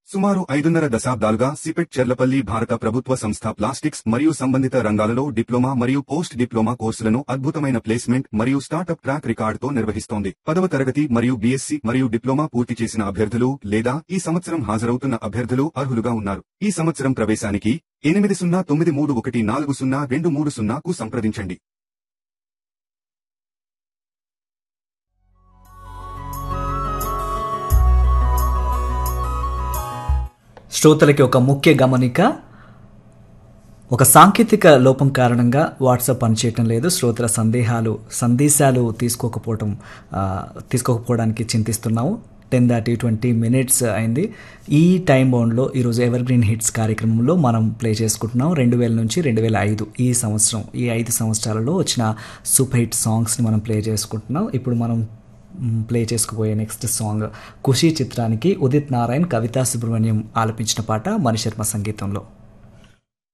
సుమారు ఐదున్నర దశాబ్దాలుగా సిపెట్ చెర్లపల్లి భారత ప్రభుత్వ సంస్థ ప్లాస్టిక్స్ మరియు సంబంధిత రంగాలలో డిప్లొమా మరియు పోస్ట్ డిప్లొమా కోర్సులను అద్భుతమైన ప్లేస్మెంట్ మరియు స్టార్టప్ ట్రాక్ రికార్డుతో నిర్వహిస్తోంది పదవ తరగతి మరియు బీఎస్సీ మరియు డిప్లొమా పూర్తి చేసిన అభ్యర్థులు లేదా ఈ సంవత్సరం హాజరవుతున్న అభ్యర్థులు అర్హులుగా ఉన్నారు ఈ సంవత్సరం ప్రవేశానికి ఎనిమిది సున్నా తొమ్మిది మూడు ఒకటి నాలుగు సున్నా రెండు మూడు సున్నాకు సంప్రదించండి శ్రోతలకి ఒక ముఖ్య గమనిక ఒక సాంకేతిక లోపం కారణంగా వాట్సాప్ పనిచేయటం లేదు శ్రోతల సందేహాలు సందేశాలు తీసుకోకపోవటం ఆ, తీసుకోకపోవడానికి చింతిస్తున్నాము టెన్ దాటి ట్వంటీ మినిట్స్ అయింది ఈ టైం బౌండ్లో ఈరోజు ఎవర్ గ్రీన్ హిట్స్ కార్యక్రమంలో మనం ప్లే చేసుకుంటున్నాం రెండు వేల నుంచి రెండు వేల ఐదు ఈ సంవత్సరం ఈ ఐదు సంవత్సరాలలో వచ్చిన సూపర్ హిట్ సాంగ్స్ని మనం ప్లే చేసుకుంటున్నాం ఇప్పుడు మనం మ్, ప్లే చేసుకోబోయే నెక్స్ట్ సాంగ్ ఖుషి చిత్రానికి ఉదిత్ నారాయణ్ కవితా సుబ్రహ్మణ్యం ఆలపించిన పాట మణిశర్మ సంగీతంలో